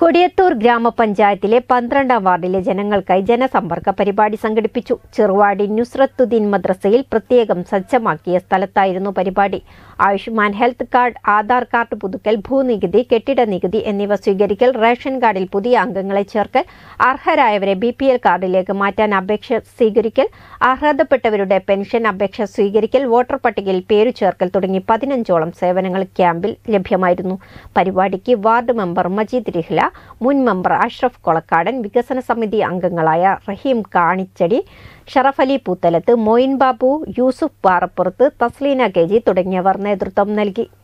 കൊടിയത്തൂർ ഗ്രാമപഞ്ചായത്തിലെ പന്ത്രണ്ടാം വാർഡിലെ ജനങ്ങൾക്കായി ജനസമ്പർക്ക പരിപാടി സംഘടിപ്പിച്ചു ചെറുവാടി നുസ്രത്തുദ്ദീൻ മദ്രസയിൽ പ്രത്യേകം സജ്ജമാക്കിയ സ്ഥലത്തായിരുന്നു പരിപാടി Ayushman health card Aadhaar card പുതുക്കൽ ഭൂനികുതി കെട്ടിട നികുതി എന്നിവ സ്വീകരിക്കൽ റേഷൻ കാർഡിൽ പുതിയ അംഗങ്ങളെ ചേർക്കൽ അർഹരായവരെ ബി പി എൽ കാർഡിലേക്ക് മാറ്റാൻ അപേക്ഷ സ്വീകരിക്കൽ അർഹതപ്പെട്ടവരുടെ പെൻഷൻ അപേക്ഷ സ്വീകരിക്കൽ വോട്ടർ പട്ടികയിൽ പേരു ചേർക്കൽ തുടങ്ങി പതിനഞ്ചോളം സേവനങ്ങൾ ക്യാമ്പിൽ ലഭ്യമായിരുന്നു പരിപാടിക്ക് വാർഡ് മെമ്പർ മജീദ് റിഹ്ല മുൻ മെമ്പർ അഷ്റഫ് കൊളക്കാടൻ വികസന സമിതി അംഗങ്ങളായ റഹീം കാണിച്ചടി ഷറഫ് അലി പൂത്തലത്ത് മൊയിൻ ബാബു യൂസുഫ് പാറപ്പുറത്ത് തസ്ലീന കെ ജി തുടങ്ങിയവർ നേതൃത്വം നൽകി